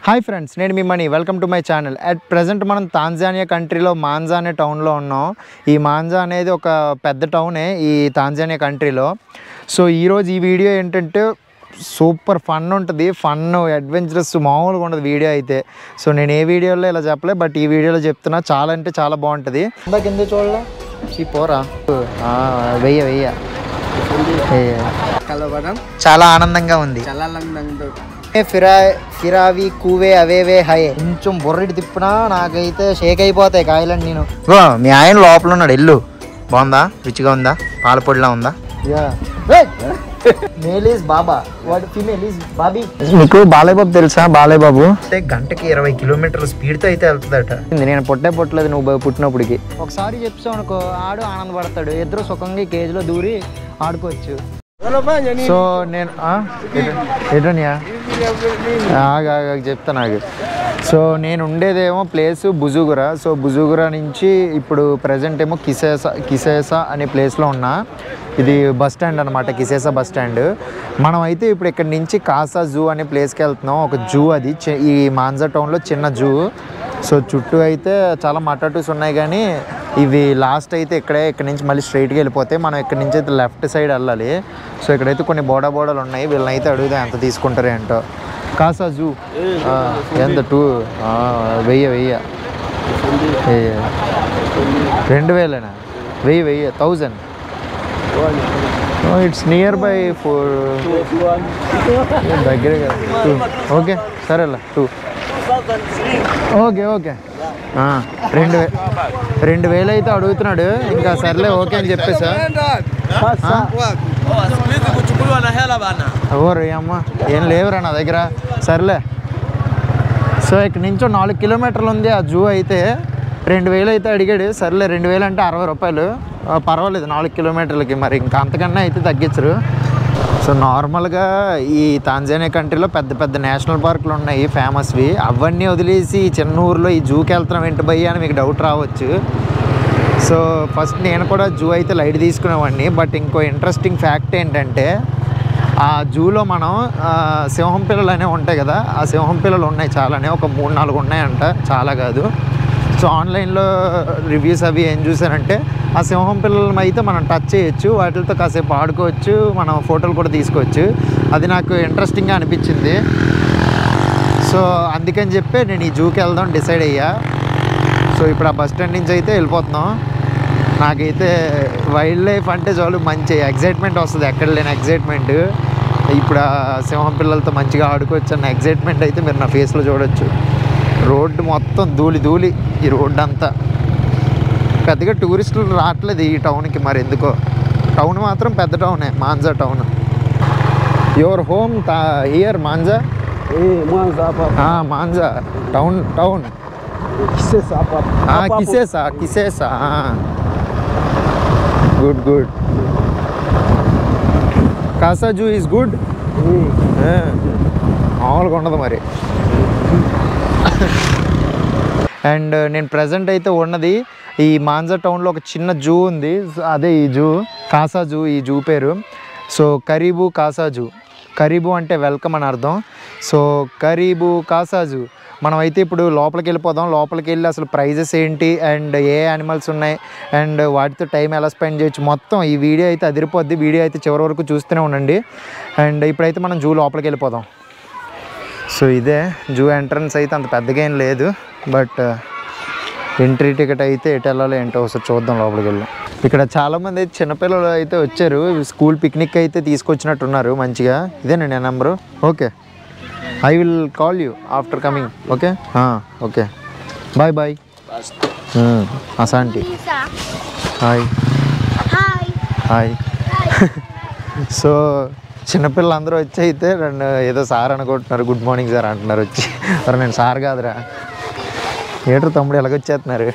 Hi friends నేను మీ Mani welcome to my channel at present మనం తాంజానియా కంట్రీలో మాంజా అనే టౌన్లో ఉన్నాం ఈ మాంజా అనేది ఒక పెద్ద టౌనే ఈ తాంజానియా కంట్రీలో సో ఈరోజు ఈ వీడియో ఏంటంటే సూపర్ ఫన్ ఉంటుంది ఫన్ అడ్వెంచరస్ మామూలుగా ఉండదు వీడియో అయితే సో నేను ఏ వీడియోలో ఇలా చెప్పలే బట్ ఈ వీడియోలో చెప్తున్నా చాలా అంటే చాలా బాగుంటుంది కింద చూడలే ఈ పోరా ఆ, వెయ్య వెయ్య వెయ్య. Kalau barang చాలా ఆనందంగా ఉంది jalan lang nang do. ఏ ఫిరా ఫిరావి కూవే అవేవే హై కొంచెం బుర్రెటి తిప్పినా నాకైతే షేక్ అయిపోతాయి కాయలండి నేను మీ ఆయన లోపల ఉన్నాడు ఎల్లు బాగుందా రుచిగా ఉందా పాల పొడిలా ఉందా మేల్ ఈజ్ బాబా వాడు ఫీమేల్ ఈజ్ బాబీ మీకు బాలయ్య బాబు తెలుసా బాలయ్య బాబు అంటే గంటకి ఇరవై కిలోమీటర్ల స్పీడ్తో అయితే వెళ్తుందట నేను పుట్టే పుట్టలేదు నువ్వు బ- పుట్టినప్పటికి ఒకసారి చెప్తావు అనుకో ఆడు ఆనందపడతాడు ఇద్దరు సుఖంగా ఈ కేజీలో దూరి ఆడుకోవచ్చు Kalau banyak ni. సో నేను ఎటోనియా ఆగు, ఆగు, ఆగు, చెప్తా నాకు సో నేను ఉండేదేమో ప్లేస్ బుజుగుర సో బుజుగుర నుంచి ఇప్పుడు ప్రజెంట్ ఏమో కిసేసా కిసేసా అనే ప్లేస్లో ఉన్నా ఇది బస్ స్టాండ్ అనమాట కిసేసా బస్ స్టాండ్ మనం అయితే ఇప్పుడు ఇక్కడ నుంచి కాసా జూ అనే ప్లేస్కి వెళ్తున్నాం ఒక జూ అది చి- ఈ మాంజా టౌన్లో చిన్న జూ సో చుట్టూ అయితే చాలా మటాటూస్ ఉన్నాయి కానీ ఇవి లాస్ట్ అయితే ఇక్కడే ఇక్కడ నుంచి మళ్ళీ స్ట్రైట్గా వెళ్ళిపోతే మనం ఇక్కడ నుంచి అయితే లెఫ్ట్ సైడ్ వెళ్ళాలి సో ఇక్కడైతే కొన్ని బోడా బోడాలు ఉన్నాయి వీళ్ళని అయితే అడుగుదాం ఎంత తీసుకుంటారు ఏంటో కాసా జూ ఆ, ఎంత టూ ఆ, వెయ్యి వెయ్యి వెయ్యి రెండు వేలేనా వెయ్యి వెయ్యి thousand it's near by four దగ్గరే కదా టూ ఓకే సరేలా టూ ఓకే ఓకే ఆ, రెండు వే రెండు వేలు అయితే అడుగుతున్నాడు ఇంకా సర్లే ఓకే అని చెప్పేసా Oh, siku kuchukuliwa na hela bana. ఎవరు అమ్మ ఏం లేవురా నా దగ్గర సర్లే సో ఇక్కడ నుంచి ఓ నాలుగు కిలోమీటర్లు ఉంది ఆ జూ అయితే రెండు వేలు అయితే అడిగాడు సర్లే రెండు వేలు అంటే అరవై రూపాయలు ఆ, పర్వాలేదు నాలుగు కిలోమీటర్లకి మరి ఇంకా అంతకన్నా అయితే తగ్గించరు సో నార్మల్గా ఈ తాంజానియా కంట్రీలో పెద్ద పెద్ద నేషనల్ పార్కులు ఉన్నాయి ఫేమస్వి అవన్నీ వదిలేసి ఈ చిన్న ఊర్లో ఈ జూకి వెళ్తున్నాం ఏంటి భయ్య అని మీకు డౌట్ రావచ్చు సో ఫస్ట్ నేను కూడా జూ అయితే లైట్ తీసుకునేవాడిని బట్ ఇంకో ఇంట్రెస్టింగ్ ఫ్యాక్ట్ ఏంటంటే ఆ జూలో మనం ఆ, సింహం పిల్లలు అనేవి ఉంటాయి కదా ఆ సింహం పిల్లలు ఉన్నాయి చాలానే ఒక మూడు నాలుగు ఉన్నాయంట చాలా కాదు సో ఆన్లైన్లో రివ్యూస్ అవి ఏం చూసానంటే ఆ సింహం పిల్లలను అయితే మనం టచ్ చేయొచ్చు వాటితో కాసేపు ఆడుకోవచ్చు మనం ఫోటోలు కూడా తీసుకోవచ్చు అది నాకు ఇంట్రెస్టింగ్గా అనిపించింది సో అందుకని చెప్పి నేను ఈ జూకి వెళ్దాం డిసైడ్ అయ్యా సో ఇప్పుడు ఆ బస్ స్టాండ్ నుంచి అయితే వెళ్ళిపోతున్నాం నాకైతే వైల్డ్ లైఫ్ అంటే చాలు మంచి ఎగ్జైట్మెంట్ వస్తుంది ఎక్కడ లేని ఎగ్జైట్మెంట్ ఇప్పుడు ఆ సింహం పిల్లలతో మంచిగా ఆడుకోవచ్చు అన్న ఎగ్జైట్మెంట్ అయితే మీరు నా ఫేస్లో చూడొచ్చు రోడ్డు మొత్తం ధూళి ధూళి ఈ రోడ్డు అంతా పెద్దగా టూరిస్టులు రావట్లేదు ఈ టౌన్కి మరి ఎందుకో టౌన్ మాత్రం పెద్ద టౌనే మాంజా టౌన్ యువర్ హోమ్ తా here Mwanza Eh, mwanza hapa. ఆ, Mwanza town town Kisesa hapa. ఆ, కిసేసా కిసేసా గుడ్ గుడ్ కాసాజు ఈజ్ గుడ్ మామూలుగా ఉండదు మరి అండ్ నేను ప్రజెంట్ అయితే ఉన్నది ఈ మాంజా టౌన్లో ఒక చిన్న జూ ఉంది అదే ఈ జూ కాసా జూ ఈ జూ పేరు సో కరీబు కాసా జూ కరీబు అంటే వెల్కమ్ అని అర్థం సో కరీబు కాసా జూ మనం అయితే ఇప్పుడు లోపలికి వెళ్ళిపోదాం లోపలికి వెళ్ళి అసలు ప్రైజెస్ ఏంటి అండ్ ఏ యానిమల్స్ ఉన్నాయి అండ్ వాటితో టైం ఎలా స్పెండ్ చేయొచ్చు మొత్తం ఈ వీడియో అయితే అదిరిపోద్ది వీడియో అయితే చివరి వరకు చూస్తూనే ఉండండి అండ్ ఇప్పుడైతే మనం జూ లోపలికి వెళ్ళిపోదాం సో ఇదే జూ ఎంట్రన్స్ అయితే అంత పెద్దగా ఏం లేదు బట్ ఎంట్రీ టికెట్ అయితే ఎటు వెళ్ళాలో ఏంటో ఒకసారి చూద్దాం లోపలికి వెళ్ళి ఇక్కడ చాలామంది అయితే చిన్నపిల్లలు అయితే వచ్చారు స్కూల్ పిక్నిక్ అయితే తీసుకొచ్చినట్టున్నారు మంచిగా ఇదేనండి నా number okay I will call you after coming okay okay bye bye అసాంటి Bisa. Hi Hai. Hi so చిన్నపిల్లలందరూ వచ్చి అయితే రెండు ఏదో సార్ అనుకుంటున్నారు గుడ్ మార్నింగ్ సార్ అంటున్నారు వచ్చి మరి నేను సార్ కాదురా ఏటర్ తమ్ముడు ఎలాగొచ్చేస్తున్నారు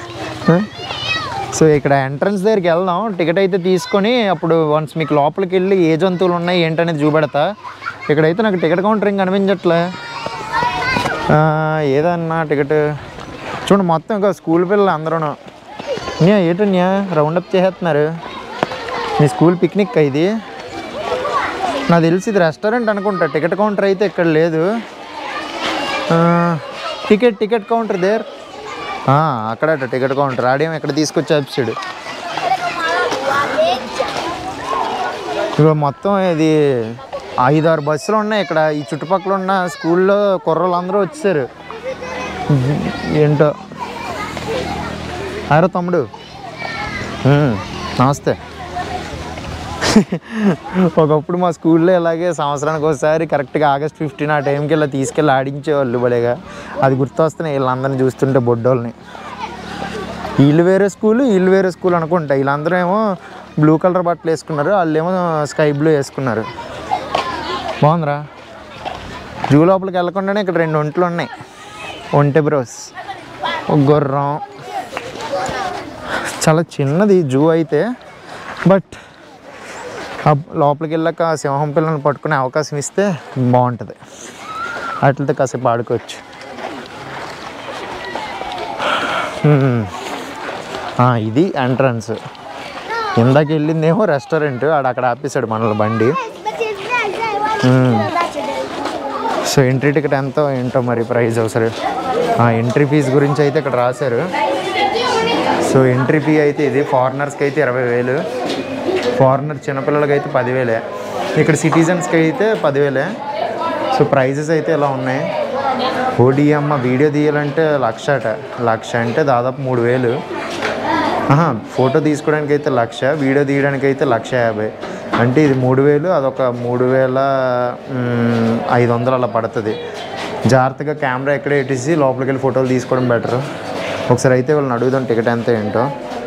సో ఇక్కడ ఎంట్రన్స్ దగ్గరికి వెళ్దాం టికెట్ అయితే తీసుకొని అప్పుడు వన్స్ మీకు లోపలికి వెళ్ళి ఏ జంతువులు ఉన్నాయి ఏంటనేది చూపెడతా ఇక్కడైతే నాకు టికెట్ కౌంటర్ ఏం కనిపించట్లే ఆ, ఏదన్నా టికెట్ చూడండి మొత్తం ఇంకా స్కూల్ పిల్లలు అందరూ న్యా ఏటన్యా రౌండ్ అప్ చేసేస్తున్నారు మీ స్కూల్ పిక్నిక్ ఇది నాకు తెలిసి ఇది రెస్టారెంట్ అనుకుంటా టికెట్ కౌంటర్ అయితే ఇక్కడ లేదు టికెట్ టికెట్ కౌంటర్ దేర్ అక్కడట టికెట్ కౌంటర్ ఆడేమో ఇక్కడ తీసుకొచ్చి ఆపిసాడు ఇగో మొత్తం ఇది ఐదారు బస్సులు ఉన్నాయి ఇక్కడ ఈ చుట్టుపక్కల ఉన్న స్కూల్లో కుర్రలు అందరూ వచ్చారు ఏంటో అరే తమ్ముడు ఉమ్, నమస్తే ఒకప్పుడు మా స్కూల్లో ఇలాగే సంవత్సరానికి ఒకసారి కరెక్ట్గా ఆగస్ట్ ఫిఫ్టీన్ ఆ టైంకి ఇలా తీసుకెళ్ళి ఆడించేవాళ్ళు భలేగా అది గుర్తొస్తున్నాయి వీళ్ళందరినీ చూస్తుంటే బొడ్డోళ్ళని వీళ్ళు వేరే స్కూల్ వీళ్ళు వేరే స్కూల్ అనుకుంటా వీళ్ళందరూ ఏమో బ్లూ కలర్ బట్టలు వేసుకున్నారు వాళ్ళు ఏమో స్కై బ్లూ వేసుకున్నారు బాగుందిరా జూ లోపలికి వెళ్ళకుండానే ఇక్కడ రెండు ఒంట్లు ఉన్నాయి ఒంటె బ్రోస్ ఒక గుర్రం చాలా చిన్నది జూ అయితే బట్ ఆ లోపలికి వెళ్ళాక ఆ సింహం పిల్లల్ని పట్టుకునే అవకాశం ఇస్తే బాగుంటుంది వాటితో కాసేపు ఆడుకోవచ్చు హ్మ్. ఆ, ఇది ఎంట్రన్స్ ఇందాక వెళ్ళిందేమో రెస్టారెంట్ ఆడ అక్కడ ఆపేశాడు మనల్ని బండి సో ఎంట్రీ టికెట్ ఎంతో ఏంటో మరి ప్రైస్ అవసరం ఎంట్రీ ఫీజు గురించి అయితే ఇక్కడ రాశారు సో ఎంట్రీ ఫీ అయితే ఇది ఫారినర్స్కి అయితే ఇరవై వేలు ఫారినర్ చిన్నపిల్లలకి అయితే పదివేలే ఇక్కడ సిటిజన్స్కి అయితే పదివేలే సో ప్రైజెస్ అయితే ఇలా ఉన్నాయి ఓడిఎమ్మ వీడియో తీయాలంటే లక్ష అట లక్ష అంటే దాదాపు మూడు వేలు ఆహా, ఫోటో తీసుకోవడానికి అయితే లక్ష వీడియో తీయడానికి అయితే లక్ష యాభై అంటే ఇది మూడు వేలు అదొక మూడు వేల మ్, ఐదు వందలు అలా పడుతుంది జాగ్రత్తగా కెమెరా ఎక్కడ పెట్టేసి లోపలికి వెళ్ళి ఫోటోలు తీసుకోవడం బెటర్ ఒకసారి అయితే వీళ్ళని అడుగుదాం టికెట్ ఎంత ఏంటో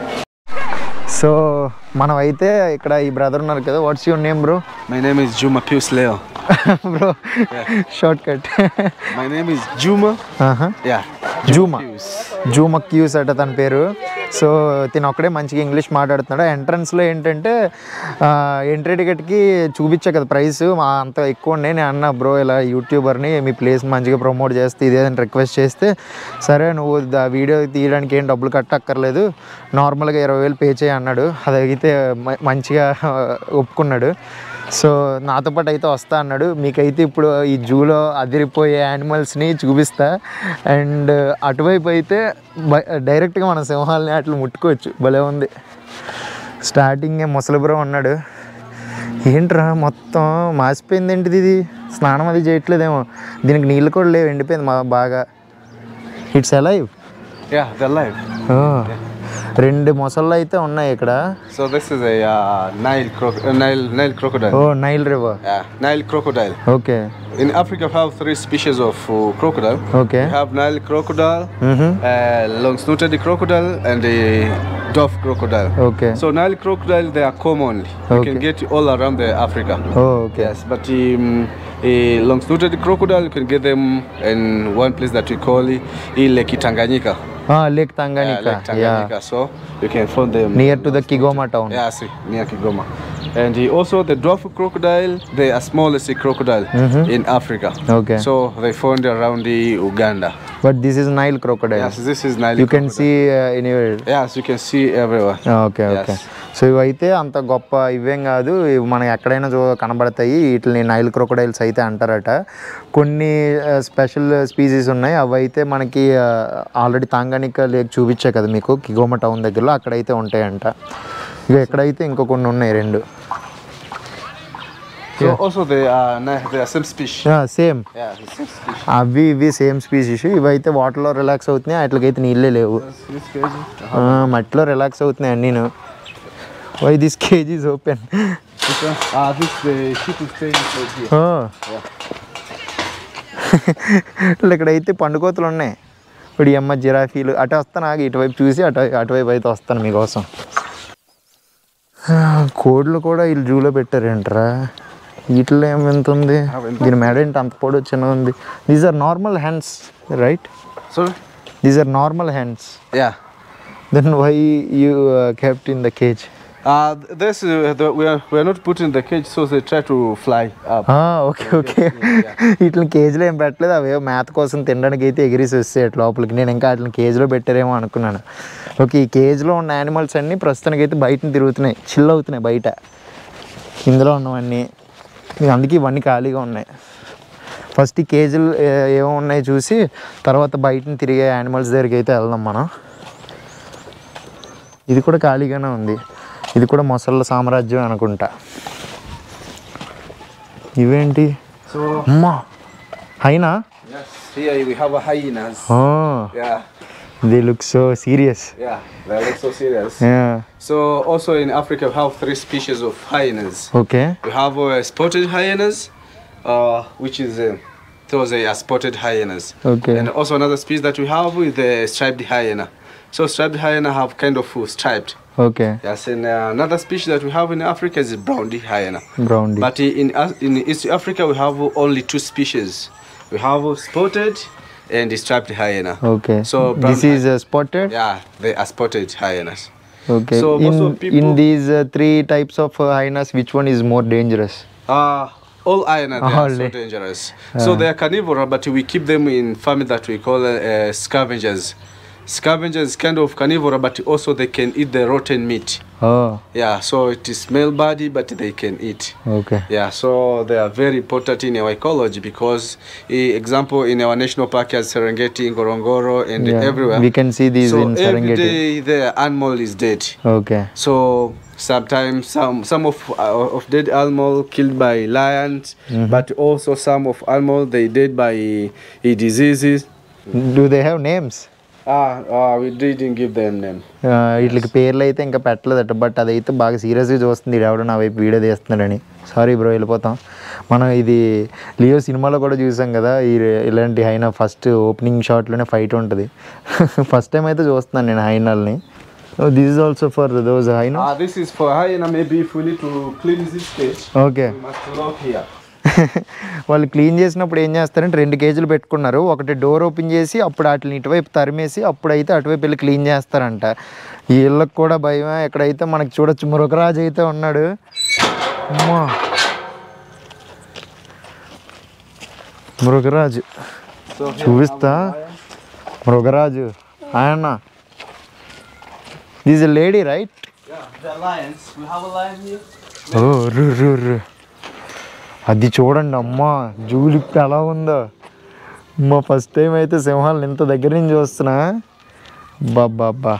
సో మనం అయితే ఇక్కడ ఈ బ్రదర్ ఉన్నారు కదా what's your name bro My name is Juma Pius Leo. Bro short cut My name is Juma. Yeah. Juma Pius. Juma క్యూస్ అట తన పేరు సో తిను ఒక్కడే మంచిగా ఇంగ్లీష్ మాట్లాడుతున్నాడు ఎంట్రన్స్లో ఏంటంటే ఎంట్రీ టికెట్కి చూపించా కదా ప్రైస్ మా అంత ఎక్కువ ఉన్నాయి నేను అన్న బ్రో ఇలా యూట్యూబర్ని మీ ప్లేస్ మంచిగా ప్రమోట్ చేస్తే ఇదేదని రిక్వెస్ట్ చేస్తే సరే నువ్వు దా వీడియో తీయడానికి ఏం డబ్బులు కట్టక్కర్లేదు నార్మల్గా ఇరవై వేలు పే చేయి అన్నాడు అది అయితే మ- మంచిగా ఒప్పుకున్నాడు సో నాతో పాటు అయితే వస్తా అన్నాడు మీకైతే ఇప్పుడు ఈ జూలో అదిరిపోయే యానిమల్స్ని చూపిస్తా అండ్ అటువైపు అయితే బ- డైరెక్ట్గా మన సింహాలని అట్లా ముట్టుకోవచ్చు భలే ఉంది స్టార్టింగే ముసలిబ్రో ఉన్నాడు ఏంట్రా మొత్తం మాసిపోయింది ఏంటిది ఇది స్నానం అది చేయట్లేదేమో దీనికి నీళ్ళు కూడా లేవు ఎండిపోయింది మా బాగా it's alive Yeah, they're live. రెండు మొసళ్ళు అయితే ఉన్నాయి ఇక్కడ So this is a uh, Nile, croc- uh, Nile Nile crocodile. Oh Nile river Yeah, Nile crocodile. Okay In Africa, we have three species of uh, crocodile. Okay We have Nile crocodile, మ్హూ. uh, long-snouted crocodile, and the dove crocodile. Okay So Nile crocodile, they are common. You Okay. can get all around the Africa. ఓకే Yes, but um, a long-snouted crocodile, you can get them in one place that we call uh, Lake Tanganyika. Lake Yeah, Tanganyika Lake Tanganyika. So you can find them. Near to the Kigoma town Yeah, see, near Kigoma. And uh, also the dwarf crocodile, they are smallest crocodile in Africa. Okay So they found around the Uganda. But this is Nile crocodile Yes, this is Nile. You can crocodile. See anywhere Yes, you can see everywhere. Okay okay Yes. So ఇవైతే అంత గొప్ప ఇవేం కాదు ఇవి మనకి ఎక్కడైనా చూ కనబడతాయి వీటిని నైల్ క్రొకడైల్స్ అయితే అంటారట కొన్ని స్పెషల్ స్పీసీస్ ఉన్నాయి అవి అయితే మనకి ఆల్రెడీ తాంగానిక లేక్ చూపించే కదా మీకు కిగోమ టౌన్ దగ్గరలో అక్కడైతే ఉంటాయంట ఇక ఎక్కడైతే ఇంకో కొన్ని ఉన్నాయి రెండు So also they are ni- they are same species. Same Yeah, the same species. అవి ఇవి సేమ్ స్పీసీస్ ఇవైతే వాటర్లో రిలాక్స్ అవుతున్నాయి వాటికైతే నీళ్ళే లేవు This crazy. ఆ, మట్టిలో రిలాక్స్ అవుతున్నాయి అన్నీ why this cages open This one? Ah, this the sheep is staying right here. ఇక్కడైతే పండుకోతలు ఉన్నాయి ఇప్పుడు ఈ అమ్మ జిరాఫీలు అటు వస్తాను ఆగి ఇటువైపు చూసి అటు అటువైపు అయితే వస్తాను మీకోసం ఆ, కోళ్ళు కూడా వీళ్ళు జూలో పెట్టారేంట్రా వీటిలో ఏం ఎంత ఉంది దీని మేడ ఏంటి అంత పొడి చిన్న ఉంది these are normal hands right Sorry? These are normal hands Yeah. Then why you kept in the cage Uh, th- this uh, the, we are we are not put in the cage, so they try to fly up. Okay okay వీటిని కేజీలో ఏం పెట్టలేదు అవి మేత కోసం తినడానికి అయితే ఎగిరిసి వస్తాయి అట్లా లోపలికి నేను ఇంకా వాటిని కేజీలో పెట్టారేమో అనుకున్నాను ఓకే ఈ కేజీలో ఉన్న యానిమల్స్ అన్నీ ప్రస్తుతానికి అయితే బయటని తిరుగుతున్నాయి చిల్ అవుతున్నాయి బయట ఇందులో ఉన్నవన్నీ ఇక అందుకే ఇవన్నీ ఖాళీగా ఉన్నాయి ఫస్ట్ ఈ కేజీలు ఏ- ఏమో ఉన్నాయి చూసి తర్వాత బయట తిరిగే యానిమల్స్ దగ్గరికి అయితే వెళ్దాం మనం ఇది కూడా ఖాళీగానే ఉంది ఇది కూడా మొసళ్ళ సామ్రాజ్యం అనుకుంటా ఇవేంటి So అమ్మా అయినా yes, here we have a hyenas. Yeah, the look so serious yeah, they look so serious. So also in Africa we have three species of hyenas. Okay We have uh, spotted hyenas, uh, which is uh, those are spotted hyenas. Okay. And also another species that we have is the striped hyena. So striped hyena have kind of uh, striped. Okay Yes, and uh, another species that we have in Africa is brown hyena. Brown But in As- in East Africa we have only two species. We have spotted and striped hyena. Okay So brown this is spotted Yeah, they are spotted hyenas. Okay So most in of people- in these three types of hyenas which one is more dangerous Uh, all hyenas they are All so day. dangerous. So they are carnivore, but we keep them in family that we call uh, uh, scavengers. Scavengers kind of carnivore, but also they can eat the rotten meat. Yeah, so it is smell body, but they can eat. Okay Yeah, so they are very important in our ecology because, eh, example, in our national park as Serengeti, Ngorongoro, and everywhere. we can see these so in every Serengeti day the animal is dead. Okay So sometimes some some of uh, of dead animal killed by lions, but also some of animal they dead by uh, diseases. Do they have names Ah, ah, we didn't give them name. వీటికి పేర్లు అయితే ఇంకా పెట్టలేదట but అదైతే బాగా సీరియస్గా చూస్తుంది ఈడు ఎవడో నా వైపు వీడియో తీస్తున్నాడని సారీ బ్రో వెళ్ళిపోతాం మనం ఇది లియో సినిమాలో కూడా చూసాం కదా ఈ ఇలాంటి హైనా ఫస్ట్ ఓపెనింగ్ షాట్లోనే ఫైట్ ఉంటుంది ఫస్ట్ టైం అయితే చూస్తున్నాను నేను హైనాల్ని this is also for those hyena Ah, this is for hyena. Maybe if we need to clean this cage, okay we must lock here. వాళ్ళు క్లీన్ చేసినప్పుడు ఏం చేస్తారంటే రెండు కేజీలు పెట్టుకున్నారు ఒకటి డోర్ ఓపెన్ చేసి అప్పుడు వాటిని ఇటువైపు తరిమేసి అప్పుడైతే అటువైపు వెళ్ళి క్లీన్ చేస్తారంట వీళ్ళకి కూడా భయమే ఎక్కడైతే మనకి చూడొచ్చు మృగరాజు అయితే ఉన్నాడు అమ్మా మృగరాజు So here చూపిస్తా మృగరాజు ఆయన this lady right Yeah, the lions. We have a lion here. ఓ రు రు రు అది చూడండి అమ్మా జూలిప్ ఎలా ఉందో అమ్మా ఫస్ట్ టైం అయితే సింహాలను ఇంత దగ్గర నుంచి చూస్తున్నా బాబ్బా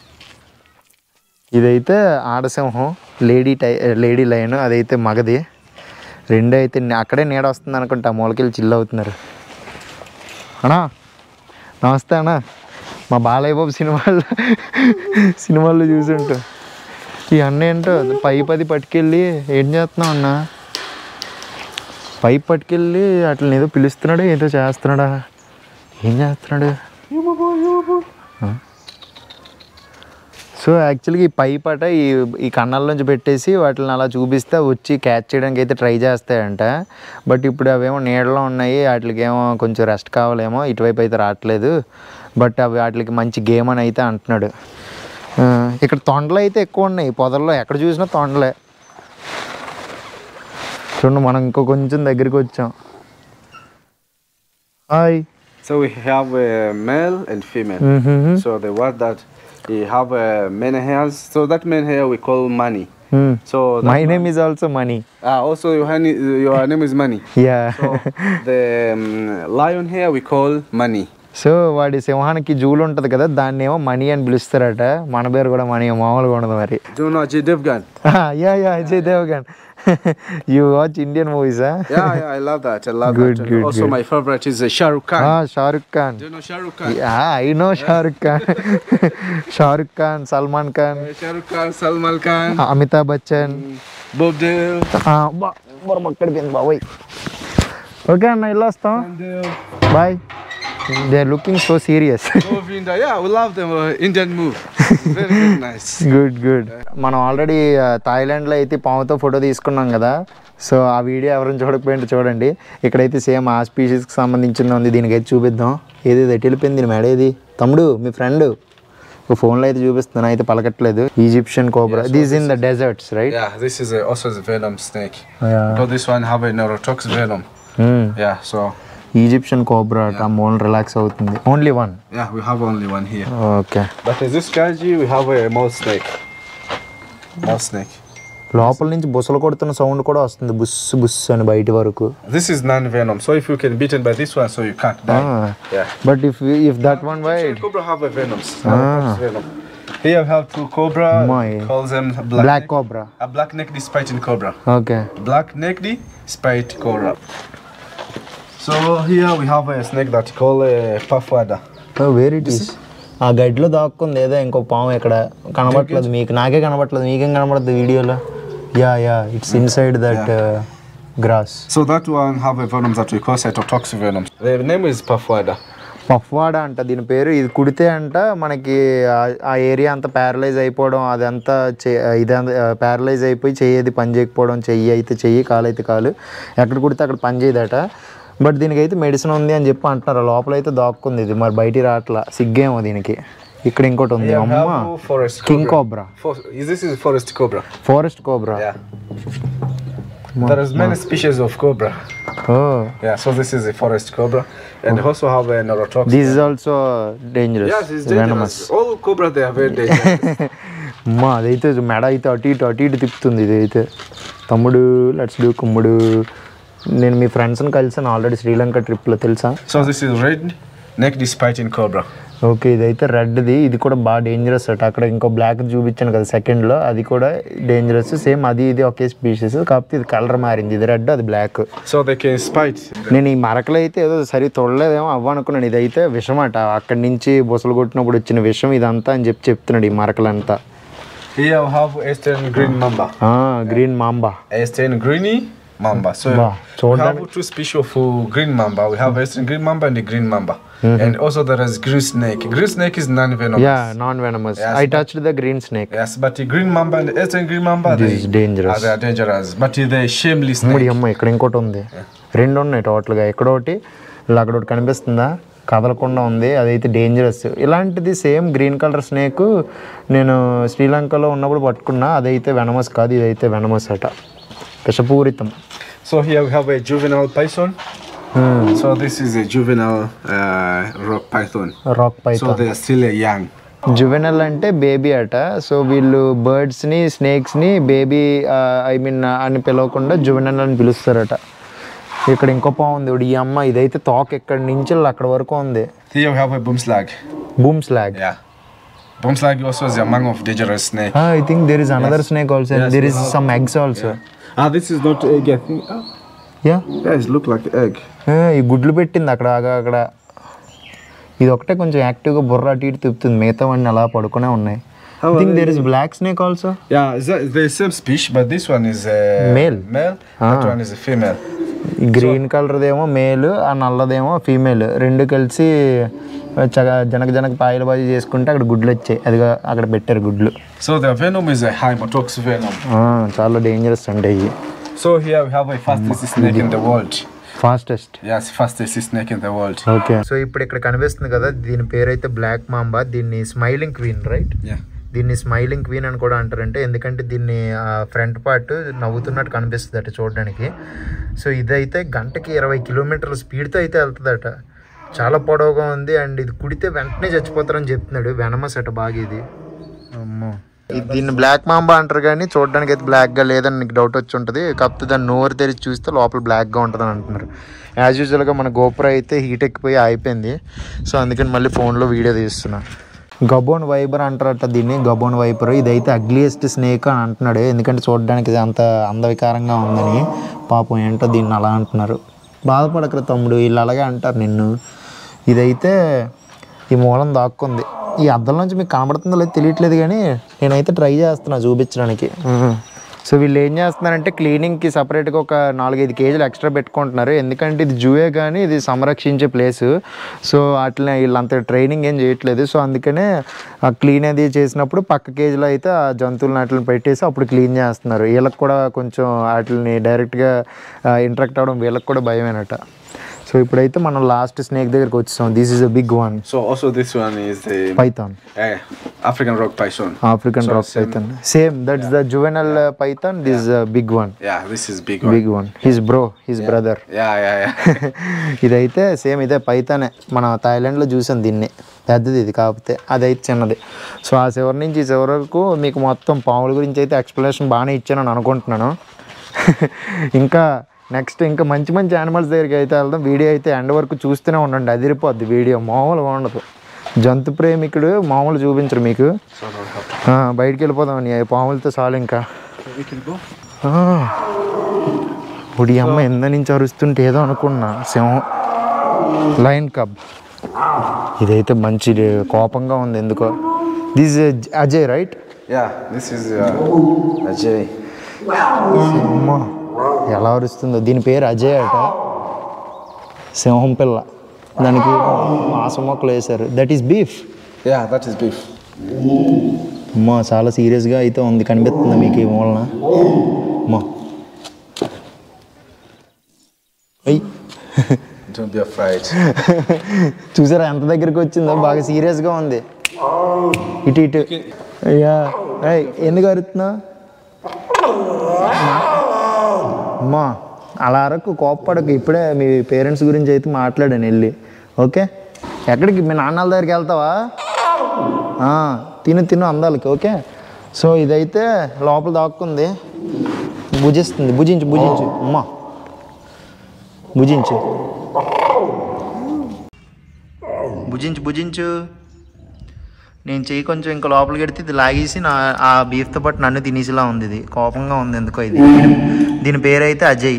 ఇదైతే ఆడసింహం లేడీ టై లేడీ లైన్ అదైతే మగది రెండు అయితే ని- అక్కడే నీడ వస్తుంది అనుకుంటా మూలకెళ్ళి చిల్ అవుతున్నారు అన్నా నమస్తే అన్నా మా బాలయ్య బాబు సినిమాల్లో సినిమాల్లో చూసుంటూ ఈ అన్న ఏంటో పై పది పట్టుకెళ్ళి ఏం చేస్తున్నావు అన్న పైప్ పట్టుకెళ్ళి అట్లా ఏదో పిలుస్తున్నాడు ఏదో చేస్తున్నాడా ఏం చేస్తున్నాడు ఆ? సో యాక్చువల్గా ఈ పైప్ అట ఈ ఈ కన్నాల నుంచి పెట్టేసి వాటిని అలా చూపిస్తే వచ్చి క్యాచ్ చేయడానికి అయితే ట్రై చేస్తాయంట బట్ ఇప్పుడు అవేమో నీడలో ఉన్నాయి వాటికి ఏమో కొంచెం రెస్ట్ కావాలేమో ఇటువైపు అయితే రావట్లేదు బట్ అవి వాటికి మంచి గేమ్ అని అయితే అంటున్నాడు ఆ, ఇక్కడ తొండలు అయితే ఎక్కువ ఉన్నాయి పొదల్లో ఎక్కడ చూసినా తొండలే చూడండి మనం ఇంకో కొంచెం దగ్గరికి వచ్చాం hi So we have a male and female. So the word that we have uh, many hairs. So that male hair we call money. So that my name is also Mani Ah, also your, honey, your name is money. Yeah So the um, lion hair we call money. So వాడి సింహానికి జూలు ఉంటుంది కదా దాన్ని ఏమో money అని పిలుస్తారట మన పేరు కూడా మనీ మామూలుగా ఉండదు మరి Do you know Ajay Devgan? Yeah yeah Ajay Devgan you watch Indian మూవీసా yeah, yeah, I love that. I love Good, that. good, also good. my favorite is uh, Shah Rukh Khan. Shahrukh Khan Do you know Shah Rukh Khan? I know Shahrukh Khan Shahrukh Khan Salman Khan Uh, Shah Rukh Khan, Salman Khan, Amitabh Bachchan Bob Dylan. పక్కడిపోయింది బాబోయ్ okay అన్న ఇల్లు వస్తాం And uh, boy they are looking so serious Govinda. Yeah, we love them. Uh, Indian move. very, very nice. Good good మనం already థాయిలాండ్లో అయితే పాముతో photo తీసుకున్నాం కదా సో ఆ వీడియో ఎవరైనా చూడకపోయింటే చూడండి ఇక్కడైతే సేమ్ ఆ స్పీషీస్కి సంబంధించిన ఉంది దీనికైతే చూపిద్దాం ఏది ఇది ఎటు వెళ్ళిపోయింది దీని మేడ ఏది తమ్ముడు మీ ఫ్రెండ్ ఫోన్లో అయితే చూపిస్తున్నాను అయితే పలకట్లేదు Egyptian cobra these in the deserts right Yeah, this is uh, also the venom snake. Because this one have a neurotox venom. Yeah, so Egyptian cobra అట మోన్ రిలాక్స్ అవుతుంది only one yeah, we have only one here. ఓకే But in this kanji, we have a mole snake. Mole snake. లోపల నుంచి బుసలు కొడుతున్న sound కూడా వస్తుంది బుస్ బుస్ అని బయట వరకు This is non-venom. So if you can beaten by this one, so you can't die. Yeah. But if if that one white Cobra have a venoms. Ah. venom. Here we have two cobra. My. Calls them black. Black cobra A black necked spiting cobra. Okay Black necked spite cobra. So here we have a snake that call a pafwada. Very it is ఆ గడ్డిలో దాక్కుంది ఏదో ఇంకో పాము ఇక్కడ కనబడట్లేదు మీకు నాకే కనబడట్లేదు మీకేం కనబడుతుంది వీడియోలో yeah yeah it's inside that grass So that one have a venom that we call cytotoxic venom. The name is pafwada. Puff adder అంట దీని పేరు ఇది కుడితే అంట మనకి ఆ- ఆ ఏరియా అంతా ప్యారలైజ్ అయిపోవడం అదంతా చే- ఇదంతా ప్యారలైజ్ అయిపోయి చెయ్యి పని చేయకపోవడం చెయ్యి అయితే చెయ్యి కాలు అయితే కాలు ఎక్కడ కుడితే అక్కడ పని చేయదట బట్ దీనికి అయితే మెడిసిన్ ఉంది అని చెప్పి అంటున్నారు లోపల అయితే దాక్కుంది ఇది మరి బయటికి రావట్లా సిగ్గేమో దీనికి ఇక్కడ ఇంకోటి ఉంది We అమ్మ have forest king cobra. Cobra For, this is forest cobra. Forest cobra Yeah. There is many species of cobra. Oh Yeah, so this is a forest cobra. And they also have a neurotoxin. This is also dangerous Yes, it's dangerous. All cobra they are very dangerous. అమ్మా అదైతే మెడ అయితే అటు ఇటు అటు ఇటు తిప్పుతుంది ఇది అయితే తమ్ముడు లెట్స్ డూ కుమ్ముడు నేను మీ ఫ్రెండ్స్ని కలిసాను ఆల్రెడీ శ్రీలంక ట్రిప్లో తెలుసా so this is red necked spiting cobra. Okay ఇదైతే రెడ్ది ఇది కూడా బాగా డేంజరస్ అట అక్కడ ఇంకో బ్లాక్ చూపించాను కదా సెకండ్లో అది కూడా డేంజరస్ సేమ్ అది ఇది ఒకే స్పీషీస్ కాకపోతే ఇది కలర్ మారింది ఇది రెడ్ అది black So they can spite. నేను ఈ మరకలు అయితే ఏదో సరి తొడలేదేమో అవ్వనుకున్నాను ఇదైతే విషం అట అక్కడి నుంచి బుసలు కొట్టినప్పుడు వచ్చిన విషం ఇదంతా అని చెప్పి చెప్తున్నాడు ఈ మరకలంతా Here we have eastern green mamba. Green mamba Eastern greeny mamba. So Wow. So we have that- two species of uh, green mamba. We have eastern green mamba and the green mamba. And also there is green snake. Green snake is non-venomous. Yeah non venomous Yes, I touch the green snake Yes, but the green mamba and the eastern green mamba, This they, is dangerous. uh, they are dangerous. But the shameless ముడి snake. అమ్మ ఇక్కడ ఇంకోటి ఉంది రెండు ఉన్నాయి టోటల్గా ఇక్కడ ఒకటి ఇలా అక్కడ ఒకటి కనిపిస్తుందా కదలకుండా ఉంది అదైతే డేంజరస్ ఇలాంటిది సేమ్ గ్రీన్ కలర్ స్నేక్ నేను శ్రీలంకలో ఉన్నప్పుడు పట్టుకున్నా అదైతే వెనమస్ కాదు ఇదైతే వెనమస్ అట విషపూరితం So here we have a juvenile python. So this is a juvenile uh, rock python. Rock పై So they are still uh, young. Juvenile అంటే బేబీ అట సో వీళ్ళు బర్డ్స్ని స్నేక్స్ని బేబీ ఐ మీన్ అని పిలవకుండా జువెనల్ అని పిలుస్తారట ఇక్కడ ఇంకో పాము ఉంది ఇప్పుడు ఈ అమ్మ ఇదైతే తోక ఎక్కడి నుంచి అక్కడ వరకు ఉంది Here we have a boomslag. Boomslang Yeah. Boomslag also is among of dangerous snake. I think there is another snake also there is some eggs also Ah, this is not egg. I think. Oh, yeah yeah, it look like egg. ఈ గుడ్లు పెట్టింది అక్కడ ఆగా అక్కడ ఇది ఒకటే కొంచెం యాక్టివ్గా బుర్ర అటు ఇటు తిప్పుతుంది మిగతా వాడిని అలా పడుకునే ఉన్నాయి I think there is black snake also Yeah, is that, the same species, but this one is uh, Male. Male. That one is a female. ఈ గ్రీన్ కలర్దేమో మేల్ ఆ నల్లదేమో ఫీమేల్ రెండు కలిసి చగ జనక జనక పాయల బాజీ చేసుకుంటే అక్కడ గుడ్లు వచ్చాయి అదిగా అక్కడ పెట్టారు గుడ్లు So the venom is a hypotox venom. ఆ, చాలా డేంజరస్ అండి అవి So here we have a fastest snake in the world. Fastest Yes, fastest snake in the world. Okay so ఇప్పుడు ఇక్కడ కనిపిస్తుంది కదా దీని పేరు అయితే బ్లాక్ మాంబా దీన్ని స్మైలింగ్ క్వీన్ రైట్ Yeah. దీన్ని స్మైలింగ్ క్వీన్ అని కూడా అంటారంటే ఎందుకంటే దీన్ని ఫ్రంట్ పార్ట్ నవ్వుతున్నట్టు కనిపిస్తుంది అట చూడడానికి సో ఇదైతే గంటకి ఇరవై కిలోమీటర్ల స్పీడ్తో అయితే వెళ్తుందట చాలా పొడవుగా ఉంది అండ్ ఇది కుడితే వెంటనే చచ్చిపోతారని చెప్తున్నాడు వెనమస్ అట బాగా ఇది అమ్మో ఇది దీన్ని బ్లాక్ మాంబా అంటారు కానీ చూడడానికి అయితే బ్లాక్గా లేదని నీకు డౌట్ వచ్చి ఉంటుంది కాకపోతే దాన్ని నోరు తెరిచి చూస్తే లోపల బ్లాక్గా ఉంటుందని అంటున్నారు యాజ్ యూజువల్గా మన గోపుర అయితే హీట్ ఎక్కిపోయి అయిపోయింది సో అందుకని మళ్ళీ ఫోన్లో వీడియో తీస్తున్నా గబోన్ వైబర్ అంటారట దీన్ని గబోన్ వైపర్ ఇదైతే అగ్లియెస్ట్ స్నేక్ అని అంటున్నాడు ఎందుకంటే చూడడానికి ఇది అంత అందవికారంగా ఉందని పాపం ఏంటో దీన్ని అలా అంటున్నారు బాధపడకరు తమ్ముడు వీళ్ళు అలాగే అంటారు నిన్ను ఇదైతే ఈ మూలం దాక్కుంది ఈ అద్దం నుంచి మీకు కనబడుతుందో లేదు తెలియట్లేదు కానీ నేనైతే ట్రై చేస్తున్నా చూపించడానికి సో వీళ్ళు ఏం చేస్తున్నారంటే క్లీనింగ్కి సపరేట్గా ఒక నాలుగైదు కేజీలు ఎక్స్ట్రా పెట్టుకుంటున్నారు ఎందుకంటే ఇది జూవే కానీ ఇది సంరక్షించే ప్లేస్ సో అట్లనే వీళ్ళంత ట్రైనింగ్ ఏం చేయట్లేదు సో అందుకనే ఆ క్లీన్ అది చేసినప్పుడు పక్క కేజీలో అయితే ఆ జంతువులను వాటిని పెట్టేసి అప్పుడు క్లీన్ చేస్తున్నారు వీళ్ళకి కూడా కొంచెం వాటిని డైరెక్ట్గా ఇంటరాక్ట్ అవ్వడం వీళ్ళకి కూడా భయమేనట సో సో ఇప్పుడైతే మనం లాస్ట్ స్నేక్ దగ్గరికి వచ్చేసాం this is a big one So also this one is the python uh, African rock python. African So rock same- python same that's the juvenile python this big one Yeah, this is big one. Big one his bro his brother Yeah, yeah, yeah. ఇదైతే same ఇదే పైతానే మన థాయిలాండ్లో చూసాం దీన్ని పెద్దది ఇది కాకపోతే అదైతే చిన్నది సో ఆ చివరి నుంచి ఈ చివరి వరకు మీకు మొత్తం పాముల గురించి అయితే ఎక్స్ప్లెనేషన్ బాగానే ఇచ్చానని అనుకుంటున్నాను ఇంకా నెక్స్ట్ ఇంకా మంచి మంచి యానిమల్స్ దగ్గరికి అయితే వెళ్దాం వీడియో అయితే ఎండ్ వరకు చూస్తూనే ఉండండి అదిరిపోద్ది వీడియో మామూలుగా ఉండదు జంతు ప్రేమికుడు మామూలు చూపించరు మీకు so don't have to. ఆ, బయటికి వెళ్ళిపోదాం నీ పాములతో చాలు ఇంకా We can go. ఆ, ఇప్పుడు ఈ అమ్మ ఎంత నుంచి అరుస్తుంటే ఏదో అనుకున్నా సింహం లైన్ కబ్ ఇదైతే మంచి కోపంగా ఉంది ఎందుకో దిస్ అజయ్ right Yeah, this is uh, Ajay. అమ్మ ఎలా అరుస్తుందో దీని పేరు అజయ్ అట సింహం పిల్ల దానికి మాసం మొక్కలు వేశారు that is beef Yeah, that is beef. అమ్మ చాలా సీరియస్గా అయితే ఉంది కనిపిస్తుందా మీకు ఈ మూలన అమ్మ అయ్యి Don't be afraid. చూసారా ఎంత దగ్గరికి వచ్చిందో బాగా సీరియస్గా ఉంది ఇటు ఇటు అయ్యా ఏయ్, ఎందుకు అరుతున్నా అమ్మా అలా అరకు కోప్పడకు ఇప్పుడే మీ పేరెంట్స్ గురించి అయితే మాట్లాడాను వెళ్ళి ఓకే ఎక్కడికి మీ నాన్నల దగ్గరికి వెళ్తావా ఆ, తిను తిను అందాలకి ఓకే సో ఇదైతే లోపల దాక్కుంది భుజిస్తుంది భుజించు భుజించు అమ్మా భుజించు భుజించు భుజించు నేను చెయ్యి కొంచెం ఇంకా లోపలికి పెడితే ఇది లాగేసి నా ఆ బీఫ్తో పాటు నన్ను తినేసిలా ఉంది ఇది కోపంగా ఉంది ఎందుకో ఇది దీని పేరు అయితే అజయ్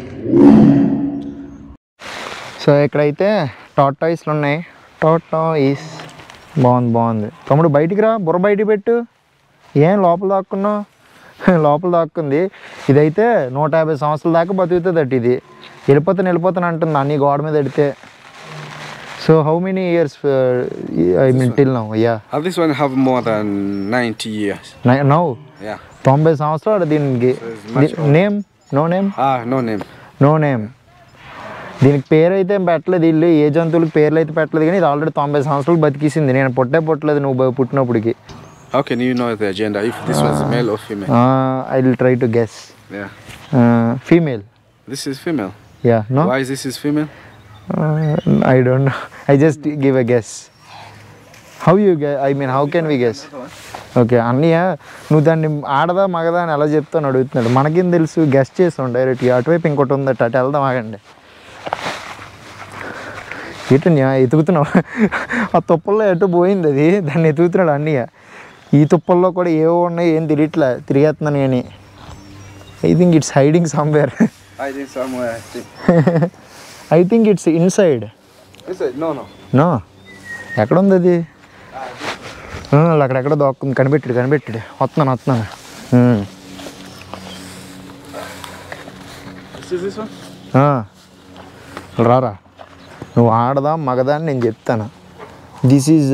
సో ఇక్కడైతే టాటాయిస్లు ఉన్నాయి టాటాయిస్ బాగుంది బాగుంది తమ్ముడు బయటికి రా బుర్ర బయటికి పెట్టు ఏం లోపల దాక్కున్నావు లోపల దాక్కుంది ఇదైతే నూట యాభై సంవత్సరాల దాకా బతుకుతుంది అటు ఇది వెళ్ళిపోతాను వెళ్ళిపోతాను అంటుంది అన్ని గోడ మీద ఎడితే so how many years I mean till now yeah Uh, this one have more than 90 years. Now Yeah. తొంభై సంవత్సరాలు దీనికి much name no name Ah, no name. No name దీనికి పేరు అయితే ఏం పెట్టలేదు వీళ్ళు ఏ జంతువులకు పేర్లు అయితే పెట్టలేదు కానీ ఇది ఆల్రెడీ తొంభై సంవత్సరాలు బతికేసింది నేను పుట్టే పుట్టలేదు నువ్వు బ- పుట్టినప్పటికి How can you know the agenda if this one's male or female? I will try to guess Yeah. Female This is female. Yeah no Why is this is female? I don't know I just give a guess how you గె I mean how can we guess okay అన్నయ్య నువ్వు దాన్ని ఆడదా మగదా అని ఎలా చెప్తాను అడుగుతున్నాడు మనకేం తెలుసు గెస్ట్ చేస్తాం డైరెక్ట్గా అటువైపు ఇంకోటి ఉందట అటు వెళ్దాం ఆగండి ఏంటన్యా ఎతుకుతున్నావు ఆ తుప్పల్లో ఎటు పోయింది అది దాన్ని ఎతుకుతున్నాడు అన్నయ్య ఈ తుప్పల్లో కూడా ఏవో ఉన్నాయి ఏం తెలియట్లే తిరిగేస్తున్నాను కానీ I think it's hiding somewhere Hiding somewhere. I think. I think it's inside Is it? No, no. No ఎక్కడ ఉంది అది ఆ, అక్కడెక్కడ దోక్కుంది కనిపెట్టాడు కనిపెట్టాడు వస్తున్నాను వస్తున్నాను ఉమ్. This is this one? ఆ, రారా నువ్వు ఆడదా మగదా అని నేను చెప్తాను this is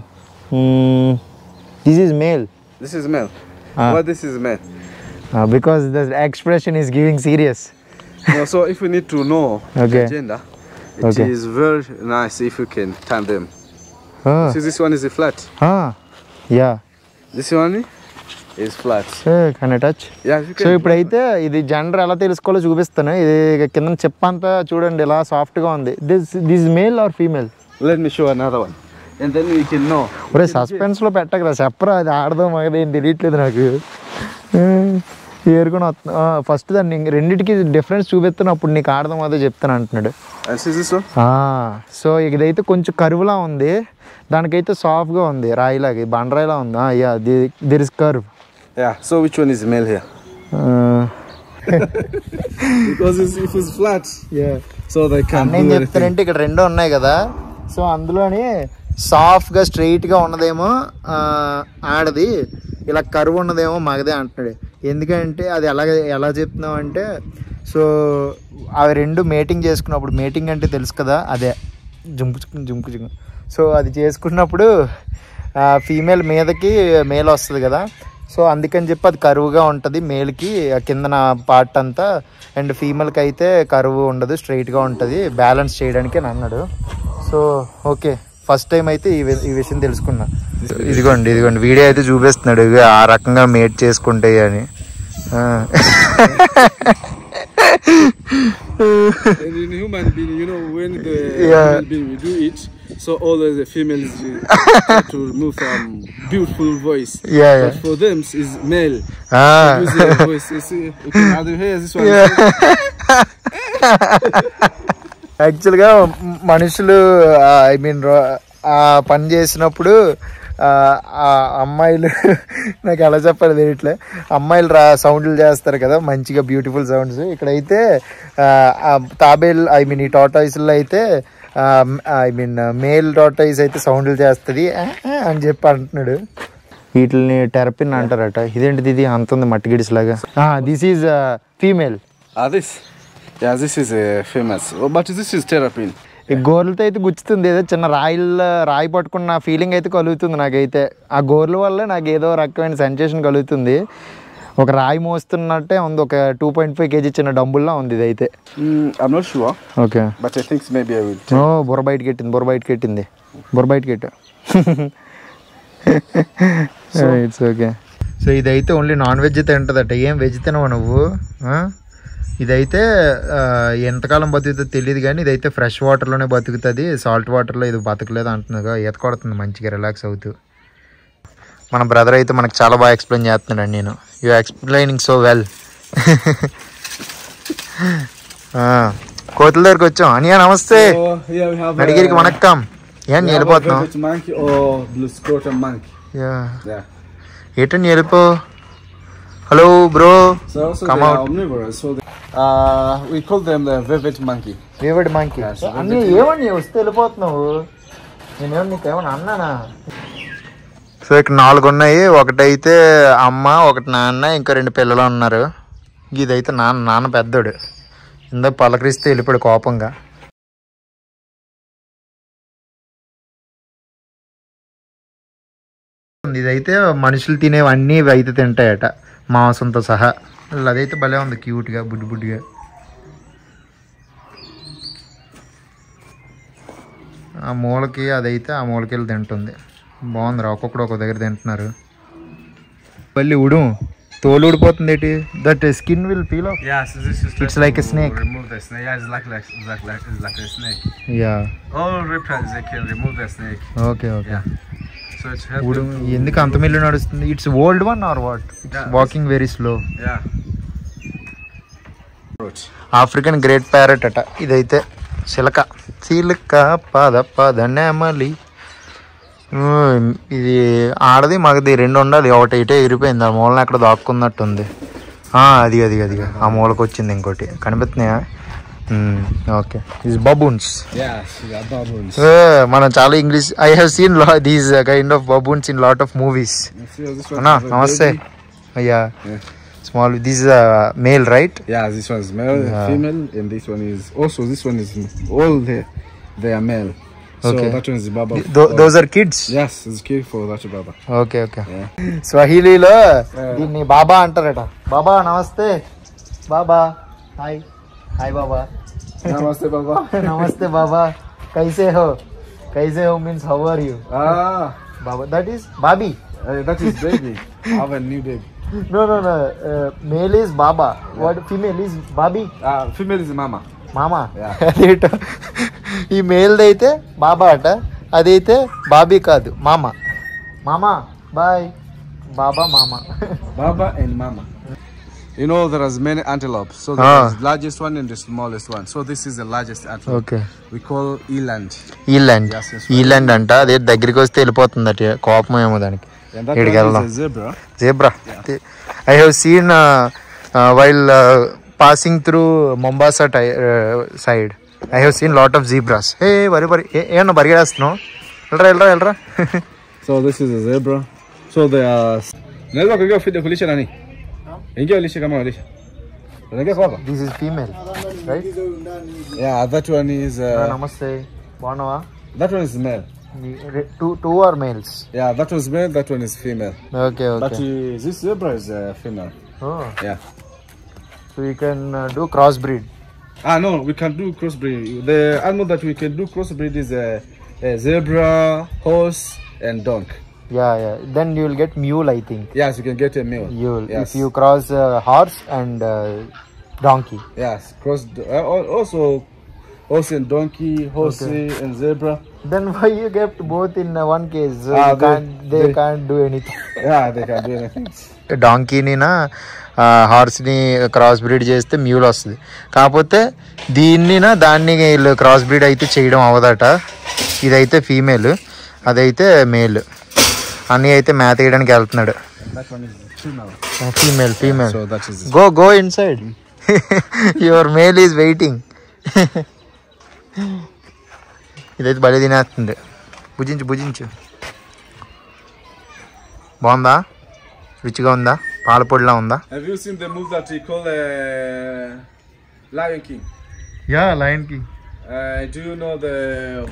this is male This is male. Ah. Well, this is male. Because the expression is giving serious no, so if we need to know Okay. the gender, it is Okay. very nice if you can turn them. See, this one is a flat. Yeah This one is flat. Can touch Yeah, you so can. ఇప్పుడైతే ఇది gender ఎలా తెలుసుకోవాలో చూపిస్తాను ఇది కింద చెప్పంతా చూడండి ఇలా సాఫ్ట్గా ఉంది this this male or female Let me show another one, and then we can know. ఒరే సస్పెన్స్లో పెట్టకరా చెప్పరా అది ఆడదో మగదో ఏం తెలియట్లేదు నాకు ఏరుకొని వస్తున్నా ఫస్ట్ దాన్ని ఇంక రెండిటికి డిఫరెన్స్ చూపిస్తాను అప్పుడు నీకు ఆడదాం అదో చెప్తాను అంటున్నాడు And see this one? So ఇదైతే కొంచెం కరువులా ఉంది దానికైతే సాఫ్ట్గా ఉంది రాయిలాగా ఇది బండరాయిలా ఉంది yeah there is curve Yeah. So which one is male here? because it's, if it's flat, so they can't నేను do anything. చెప్తానంటే ఇక్కడ రెండు ఉన్నాయి కదా సో అందులోని సాఫ్ట్గా స్ట్రైట్గా ఉన్నదేమో ఆ, ఆడది ఇలా కరువు ఉన్నదేమో మగదే అంటున్నాడు ఎందుకంటే అది ఎలా ఎలా చెప్తున్నావు అంటే సో అవి రెండు మేటింగ్ చేసుకున్నప్పుడు మేటింగ్ అంటే తెలుసు కదా అదే జుంపు చిక్కు జుంపు చిక్కు సో అది చేసుకున్నప్పుడు ఫీమేల్ మీదకి మేల్ వస్తుంది కదా సో అందుకని చెప్పి అది కరువుగా ఉంటుంది మేల్కి ఆ కిందన పార్ట్ అంతా అండ్ ఫీమేల్కి అయితే కరువు ఉండదు స్ట్రైట్గా ఉంటుంది బ్యాలెన్స్ చేయడానికి అని అన్నాడు సో ఓకే ఫస్ట్ టైం అయితే ఈ వి- ఈ విషయం తెలుసుకున్నా ఇదిగోండి ఇదిగోండి వీడియో అయితే చూపిస్తున్నాడు ఇగో ఆ రకంగా మేట్ చేసుకుంటాయి అని ఆ. And in human being, you know, when the Yeah. human being we do it, so always the females uh, try to remove um, beautiful voice. Yeah, yeah. But for them, is male. ఆ. Use their voice. You see, you can have hear this one. యాక్చువల్గా మ- మనుషులు I mean ఆ పని చేసినప్పుడు ఆ, ఆ అమ్మాయిలు నాకు ఎలా చెప్పాలి తెలియట్లే అమ్మాయిలు రా సౌండ్లు చేస్తారు కదా మంచిగా బ్యూటిఫుల్ సౌండ్స్ ఇక్కడైతే ఆ, ఆ తాబేల్ ఐ మీన్ ఈ టాటాయిస్లో అయితే ఐ మీన్ మేల్ టాటాయిస్ అయితే సౌండ్లు చేస్తుంది ఆ, ఆ అని చెప్పి అంటున్నాడు వీటిని టెరపిన్ అంటారట ఇదేంటిది ఇది అంత ఉంది మట్టి గిడిసిలాగా this is female Ah, this? Yeah, this is a famous. Oh, but this is terrapin. ఈ గోర్లతో అయితే గుచ్చుతుంది ఏదో చిన్న రాయిల రాయి పట్టుకున్న ఫీలింగ్ అయితే కలుగుతుంది నాకైతే ఆ గోర్ల వల్ల నాకు ఏదో రకమైన సెన్సేషన్ కలుగుతుంది ఒక రాయి మోస్తున్నట్టే ఉంది ఒక టూ పాయింట్ ఫైవ్ కేజీ చిన్న డంబుల్లా ఉంది ఇది అయితే Mm, I'm not sure, okay but I think maybe I will. ఓ బుర్ర బయటకి ఎట్టింది బుర్ర బయటకి ఎట్టింది బుర్ర బయటకి ఎట్టు ఇట్స్ ఓకే సో ఇదైతే ఓన్లీ నాన్ వెజ్ తింటుందట ఏం వెజ్ తినవా నువ్వు ఆ? ఇదైతే ఆ, ఎంతకాలం బతుకుతుందో తెలియదు కానీ ఇదైతే ఫ్రెష్ వాటర్లోనే బతుకుతుంది సాల్ట్ వాటర్లో ఇది బతకలేదు అంటున్నాగా ఈత కొడుతుంది మంచిగా రిలాక్స్ అవుతూ మన బ్రదర్ అయితే మనకు చాలా బాగా ఎక్స్ప్లెయిన్ చేస్తున్నాడు నేను యూ ఎక్స్ప్లెయినింగ్ సో వెల్ కోతుల దగ్గరికి వచ్చాం అనియా నమస్తే Oh, here we have. నడిగిరికి vanakkam ఏం we have a వెళ్ళిపోతున్నాం velvet monkey or blue scrotum monkey. Yeah Yeah. ఏటని వెళ్ళిపో hello bro So also Come they out. are omnivorous. So they, uh, we call them the velvet monkey. Velvet monkey Yes, అన్ని ఏమని వస్తే వెళ్ళిపోతున్నావు నేనేమో నీకేమన్నా అన్నానా సో ఇక్కడ నాలుగు ఉన్నాయి ఒకటైతే అమ్మ ఒకటి నాన్న ఇంకా రెండు పిల్లలు ఉన్నారు ఇదైతే నాన్న నాన్న పెద్దోడు ఇందాక పలకరిస్తే వెళ్ళిపోయాడు కోపంగా ఇదైతే మనుషులు తినేవన్నీ ఇవి అయితే తింటాయట మాంసంతో సహా అదైతే భలే ఉంది క్యూట్గా బుడ్డి బుడ్డిగా ఆ మూలకి అదైతే ఆ మూలకి వెళ్ళి తింటుంది బాగుంది రా ఒక్కొక్కడు ఒక్కొక్క దగ్గర తింటున్నారు మళ్ళీ ఉడు తోలు ఊడిపోతుంది ఏంటి that skin will peel off Yeah, so this is It's like a snake. remove the snake. Yeah, it's like like it's like like it's like a snake. Yeah All reptiles they can remove the snake. Okay okay Yeah. So it's ఉడు helping. ఎందుకు అంత మిల్లు నడుస్తుంది it's old one or what Yeah. Walking very slow Yeah. Approach. African great parrot అట ఇదైతే చిలక చిలక పద పద నెమలి ఉమ్, ఇది ఆడది మగది రెండు ఉండాలి ఒకటి ఇటే ఎగిరిపోయింది ఆ మూలన ఎక్కడ దాక్కున్నట్టుంది ఆ, అది అది అది ఆ మూలకు వచ్చింది ఇంకోటి కనిపిస్తున్నాయా okay is baboons Yeah, see the baboons. మనం చాలా English I have seen these kind of baboons in lot of movies You see how this one అన్నా is a నమస్తే baby? అయ్యా Yeah. Small this male right Yeah, this one is male, Yeah. female, and this one is also this one is all they they are male. So Okay. that one is Baba. Those are kids Yes, it's kid for that Baba. Okay okay Yeah. స్వహీలీలో దీన్ని బాబా అంటారట బాబా నమస్తే బాబా hi hi బాబా Namaste Baba. Namaste బాబా కైసే హో కైసే హో means how are you Ah, బాబా దట్ ఈస్ బాబీ uh, that is baby. I have a new baby. No no no male is బాబా వాట్ ఫీమేల్ ఈస్ బాబీ Uh, female is Mama. మామా Yeah. అదేటో ఈ మేల్ది అయితే బాబా అట అదైతే బాబీ కాదు మామ మామా బాయ్ బాబా మామ Baba and Mama. You know there is many antelopes. So the Ah. largest one and the smallest one. So this is the largest antelope. Okay We call eland. Eland Yes, yes, eland అంట అదే దగ్గరికి వస్తే వెళ్ళిపోతుంది అట కోపం ఏమో దానికి And that Here one you go. is a zebra. Zebra I have seen while passing through Mombasa టై side I have seen lot of zebras ఏ వరి వరి ఏమన్నా బరిగేస్తున్నావు వెళ్ళరా వెళ్ళరా వెళ్ళరా So this is a zebra. So they are. Neza kuingia ufide kulisha nani? Ingia ulishe kama ulisha. Unaingia kwa hapa? This is female right Yeah, that one is uh, నమస్తే బాగున్నావా that one is male. Two two are males Yeah, that was male, that one is female. Okay But okay uh, this zebra is uh, female. Yeah. So you can do cross breed Ah, no, we can do crossbreed. The animal that we can do crossbreed is a, a zebra, horse, and donk. Yeah yeah then you will get mule I think Yes, you can get a male. You yes. If you cross horse and donkey Yes, cross. Uh, al- also, horse and donkey, horse and zebra. Then why you get both in one case Ah, they- they they- can't do anything Yeah, they can do anything. డాంకీనినా హార్స్ని cross breed చేస్తే mule వస్తుంది కాకపోతే దీన్నినా దాన్ని వీళ్ళు cross breed అయితే చేయడం అవదట ఇదైతే ఫీమేల్ అదైతే మేల్ అన్నీ అయితే మేత వేయడానికి వెళ్తున్నాడు That one is female. Female female So that is. Go go inside your male is waiting ఇదైతే బలి తినేస్తుంది భుజించు భుజించు బాగుందా రుచిగా ఉందా పాల పొడిలా ఉందా Have you seen the movie that we call uh, Lion King? Yeah lion కి Uh, do you know the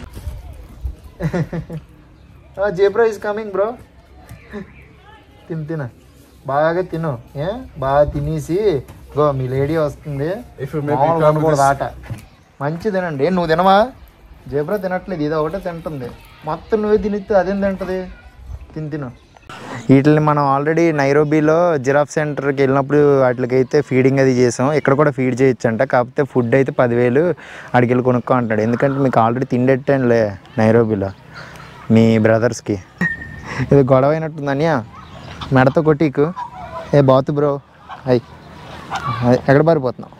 zebra is coming bro తిను తిన బాగా తిను ఏ బాగా తినేసి గో మీ లేడీ వస్తుంది if you maybe మామూలుగా come with ఉండకూడదు this, ఆట మంచి తినండి ఏ, నువ్వు తినవా జేబ్రా తినట్లేదు ఇది ఒకటే తింటుంది మొత్తం నువ్వే తినిస్తే అదేం తింటది తిని తిను వీటిని మనం ఆల్రెడీ నైరోబీలో జిరాఫ్ సెంటర్కి వెళ్ళినప్పుడు వాటికి అయితే ఫీడింగ్ అది చేసాం ఇక్కడ కూడా ఫీడ్ చేయొచ్చంట కాకపోతే ఫుడ్ అయితే పదివేలు అడిగి వెళ్ళి కొనుక్కో అంటాడు ఎందుకంటే మీకు ఆల్రెడీ తిండెట్టానులే నైరోబీలో మీ బ్రదర్స్కి ఇది గొడవ అయినట్టుందన్యా మెడతో కొట్టికు ఏ బాతు బ్రో అయ్ అయ్, ఎక్కడ పారిపోతున్నావు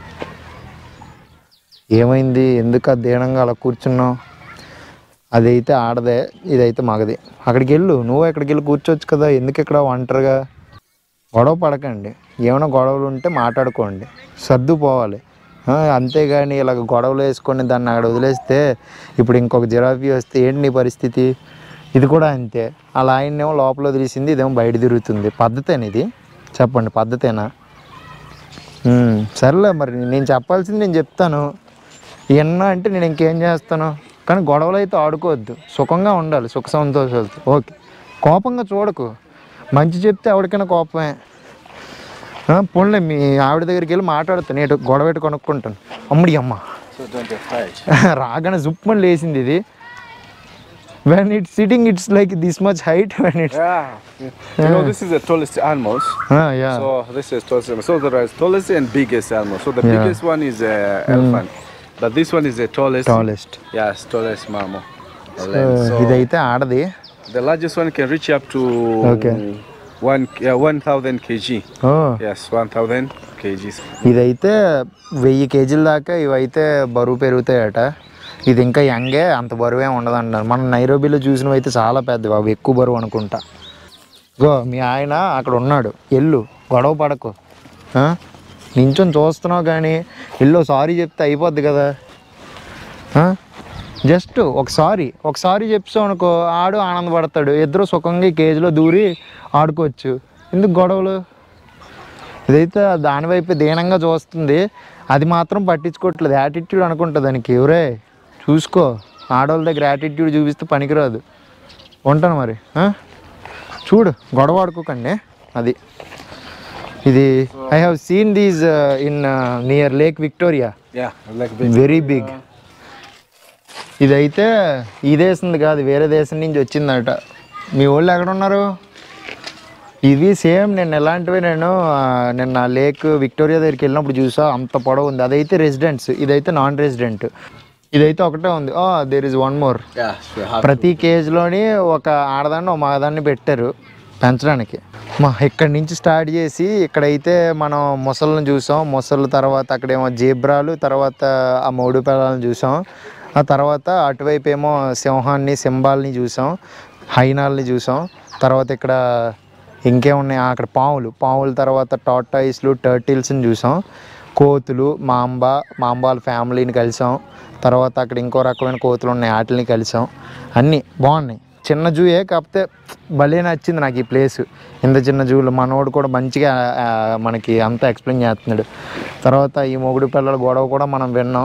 ఏమైంది ఎందుకు ఆ దీనంగా అలా కూర్చున్నావు అదైతే ఆడదే ఇదైతే మగది అక్కడికి వెళ్ళు నువ్వు ఎక్కడికి వెళ్ళి కూర్చోవచ్చు కదా ఎందుకు ఇక్కడ ఒంటరిగా గొడవ పడకండి ఏమైనా గొడవలు ఉంటే మాట్లాడుకోండి సర్దుపోవాలి ఆ, అంతేగాని ఇలాగ గొడవలు వేసుకొని దాన్ని అక్కడ వదిలేస్తే ఇప్పుడు ఇంకొక జిరాఫీ వస్తే ఏంటి నీ పరిస్థితి ఇది కూడా అంతే అలా ఆయన్నేమో లోపల వదిలేసింది ఇదేమో బయట తిరుగుతుంది పద్ధతేనా ఇది చెప్పండి పద్ధతేనా ఉమ్, సర్లే మరి నేను చెప్పాల్సింది నేను చెప్తాను ఎన్నా అంటే నేను ఇంకేం చేస్తాను కానీ గొడవలు అయితే ఆడుకోవద్దు సుఖంగా ఉండాలి సుఖ సంతోషాలతో ఓకే కోపంగా చూడకు మంచి చెప్తే ఎవరికైనా కోపమే ఆ, పోన్లే మీ ఆవిడ దగ్గరికి వెళ్ళి మాట్లాడుతాను నేను గొడవ పెట్టి కొనుక్కుంటాను అమ్ముడి అమ్మ so don't get fired. రాగానే జుప్పని లేచింది ఇది when it's sitting it's like this much height when it's Yeah. You know, this is the tallest animals. Yeah So this is tallest. animal. So there is tallest and biggest animal. So the Yeah. biggest one is uh, elephant, but this one is the tallest. Tallest Yes, tallest mammal. And then, so ఇదైతే ఆడది the largest one can reach up to Okay. one yeah, one thousand kg. Oh Yes, one thousand kgs. ఇదైతే వెయ్యి కేజీల దాకా ఇవైతే బరువు పెరుగుతాయట ఇది ఇంకా యంగే అంత బరువు ఏమి ఉండదు అంటున్నారు మనం నైరోబీలో చూసినవి అయితే చాలా పెద్దవి అవి ఎక్కువ బరువు అనుకుంటా గో మీ ఆయన అక్కడ ఉన్నాడు ఎల్లు గొడవ పడకు ఆ? నించొని చూస్తున్నావు కానీ ఎల్లు సారీ చెప్తే అయిపోద్ది కదా జస్ట్ ఒకసారి ఒకసారి చెప్తావు అనుకో ఆడు ఆనందపడతాడు ఇద్దరు సుఖంగా ఈ కేజీలో దూరి ఆడుకోవచ్చు ఎందుకు గొడవలు ఇదైతే దాని వైపు దీనంగా చూస్తుంది అది మాత్రం పట్టించుకోవట్లేదు యాటిట్యూడ్ అనుకుంటుంది దానికి ఎవరే చూసుకో ఆడవాళ్ళ దగ్గర యాటిట్యూడ్ చూపిస్తే పనికిరాదు ఉంటాను మరి ఆ? చూడు గొడవ ఆడుకోకండి అది ఇది I have seen these in near Lake Victoria Yeah, like big. Very big ఇదైతే ఈ దేశంది కాదు వేరే దేశం నుంచి వచ్చిందట మీ వాళ్ళు ఎక్కడ ఉన్నారు ఇది సేమ్ నేను ఎలాంటివి నేను ఆ, నిన్న లేక్ విక్టోరియా దగ్గరికి వెళ్ళినప్పుడు చూసా అంత పొడవు ఉంది అదైతే రెసిడెంట్స్ ఇదైతే నాన్ రెసిడెంట్ ఇదైతే ఒకటే ఉంది there is one more Yeah, we have. ప్రతి కేజ్లోని ఒక ఆడదాన్ని ఒక మగదాన్ని పెట్టారు పెంచడానికి మా ఇక్కడి నుంచి స్టార్ట్ చేసి ఇక్కడైతే మనం మొసళ్ళని చూసాం మొసళ్ళ తర్వాత అక్కడేమో జీబ్రాలు తర్వాత ఆ మౌడు పిల్లలను చూసాం ఆ తర్వాత అటువైపు ఏమో సింహాన్ని సింబాల్ని చూసాం హైనాల్ని చూసాం తర్వాత ఇక్కడ ఇంకేమున్నాయి ఆ, అక్కడ పాములు పాముల తర్వాత టాటాయిస్లు టర్టిల్స్ని చూసాం కోతులు మాంబ మాంబాల ఫ్యామిలీని కలిసాం తర్వాత అక్కడ ఇంకో రకమైన కోతులు ఉన్నాయి వాటిని కలిసాం అన్నీ బాగున్నాయి చిన్న జూయే కాకపోతే భలే నచ్చింది నాకు ఈ ప్లేస్ ఇంత చిన్న జూలో మనోడు కూడా మంచిగా ఆ, మనకి అంతా ఎక్స్ప్లెయిన్ చేస్తున్నాడు తర్వాత ఈ మొగుడు పిల్లల గొడవ కూడా మనం విన్నాం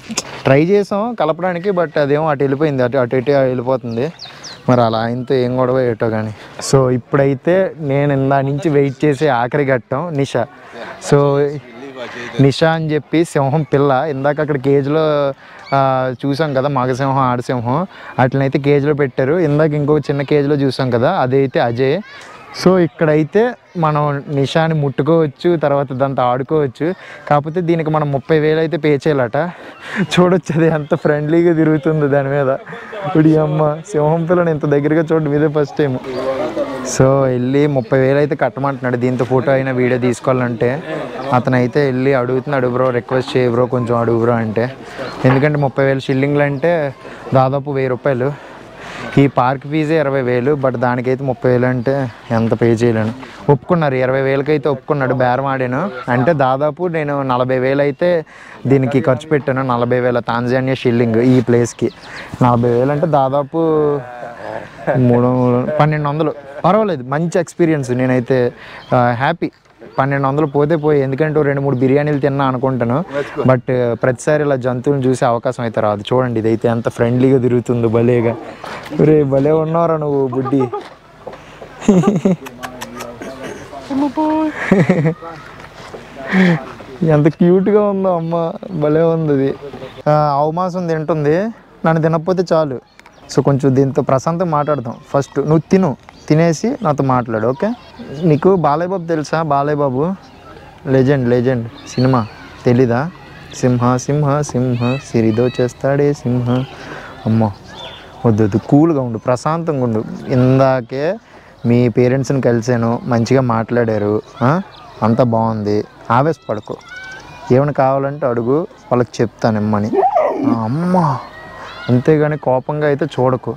ట్రై చేసాం కలపడానికి బట్ అదేమో అటు వెళ్ళిపోయింది అటు అటు ఇటు వెళ్ళిపోతుంది మరి అలా ఆయనతో ఏం గొడవ ఏటో కానీ సో ఇప్పుడైతే నేను ఇందా నుంచి వెయిట్ చేసే ఆఖరి ఘట్టం నిషా సో నిషా అని చెప్పి సింహం పిల్ల ఇందాక అక్కడ కేజీలో ఆ, చూసాం కదా మగసింహం ఆడసింహం అట్లనైతే కేజీలో పెట్టారు ఇందాక ఇంకొక చిన్న కేజీలో చూసాం కదా అదైతే అజయ్ సో ఇక్కడైతే మనం నిషాని ముట్టుకోవచ్చు తర్వాత దాంతో ఆడుకోవచ్చు కాకపోతే దీనికి మనం ముప్పై వేలు అయితే పే చేయాలట చూడొచ్చు అది ఎంత ఫ్రెండ్లీగా తిరుగుతుంది దాని మీద ఇప్పుడు ఈ అమ్మ సింహం పిల్లని ఇంత దగ్గరగా చూడడం ఇదే ఫస్ట్ టైం సో వెళ్ళి ముప్పై వేలు అయితే కట్టమంటున్నాడు దీంతో ఫోటో అయినా వీడియో తీసుకోవాలంటే అతను అయితే వెళ్ళి అడుగుతున్నాడు బ్రో రిక్వెస్ట్ చేయ బ్రో కొంచెం అడుగు బ్రో అంటే ఎందుకంటే ముప్పై వేలు షిల్లింగ్లు అంటే దాదాపు వెయ్యి రూపాయలు ఈ పార్క్ ఫీజే ఇరవై వేలు బట్ దానికైతే ముప్పై వేలు అంటే ఎంత పే చేయలేను ఒప్పుకున్నారు ఇరవై వేలకి అయితే ఒప్పుకున్నాడు బేరం ఆడాను అంటే దాదాపు నేను నలభై వేలు అయితే దీనికి ఖర్చు పెట్టాను నలభై వేల తాంజానియా షిల్లింగ్ ఈ ప్లేస్కి నలభై వేలు అంటే దాదాపు మూడు పన్నెండు వందలు పర్వాలేదు మంచి ఎక్స్పీరియన్స్ నేనైతే హ్యాపీ పన్నెండు వందలు పోతే పోయి ఎందుకంటే ఓ రెండు మూడు బిర్యానీలు తిన్నా అనుకుంటాను బట్ ప్రతిసారి ఇలా జంతువులను చూసే అవకాశం అయితే రాదు చూడండి ఇదైతే ఎంత ఫ్రెండ్లీగా తిరుగుతుందో భలేగా రే భలే ఉన్నారా నువ్వు బుడ్డి ఎంత క్యూట్గా ఉందో అమ్మ భలే ఉంది అది ఆ, ఆవు మాంసం తింటుంది నన్ను తినకపోతే చాలు సో కొంచెం దీంతో ప్రశాంతం మాట్లాడదాం ఫస్ట్ నువ్వు తిను తినేసి నాతో మాట్లాడు ఓకే నీకు బాలయ్య బాబు తెలుసా Balayya Babu legend legend cinema తెలీదా సింహ సింహ సింహ సిరిదో చేస్తాడే సింహ అమ్మో వద్దు వద్దు కూల్గా ఉండు ప్రశాంతంగా ఉండు ఇందాకే మీ పేరెంట్స్ని కలిసాను మంచిగా మాట్లాడారు ఆ? అంతా బాగుంది ఆవేశపడకు ఏమైనా కావాలంటే అడుగు వాళ్ళకి చెప్తాను ఇమ్మని ఆ, అమ్మ అంతేగాని కోపంగా అయితే చూడకు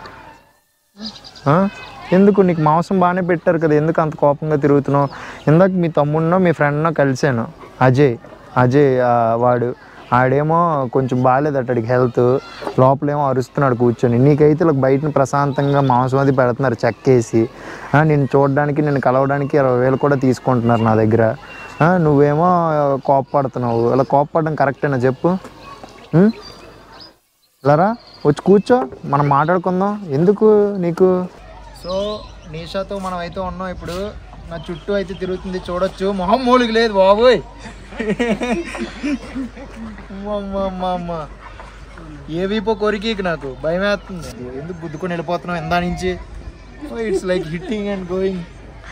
ఆ? ఎందుకు నీకు మాంసం బాగానే పెట్టారు కదా ఎందుకు అంత కోపంగా తిరుగుతున్నావు ఇందాక మీ తమ్ముడినో మీ ఫ్రెండ్నో కలిశాను అజయ్ అజయ్ ఆ, వాడు ఆడేమో కొంచెం బాగాలేదట అడిగి హెల్త్ లోపలేమో అరుస్తున్నాడు కూర్చొని నీకైతే ఇలా బయటని ప్రశాంతంగా మాంసం అది పెడుతున్నారు చెక్కేసి ఆ, నిన్ను చూడడానికి నిన్ను కలవడానికి ఇరవై వేలు కూడా తీసుకుంటున్నారు నా దగ్గర ఆ, నువ్వేమో కోపపడుతున్నావు ఇలా కోపపడడం కరెక్టేనా చెప్పు ఉం? లరా వచ్చి కూర్చో మనం మాట్లాడుకుందాం ఎందుకు నీకు సో నీషాతో మనం అయితే ఉన్నాం ఇప్పుడు నా చుట్టూ అయితే తిరుగుతుంది చూడొచ్చు మొహం మూలికి లేదు బాబోయ్ అమ్మ అమ్మ అమ్మ ఏ వీపో కొరికి నాకు భయం వేస్తుంది ఎందుకు గుద్దుకొని వెళ్ళిపోతున్నాం ఎందా నుంచి it's like hitting and going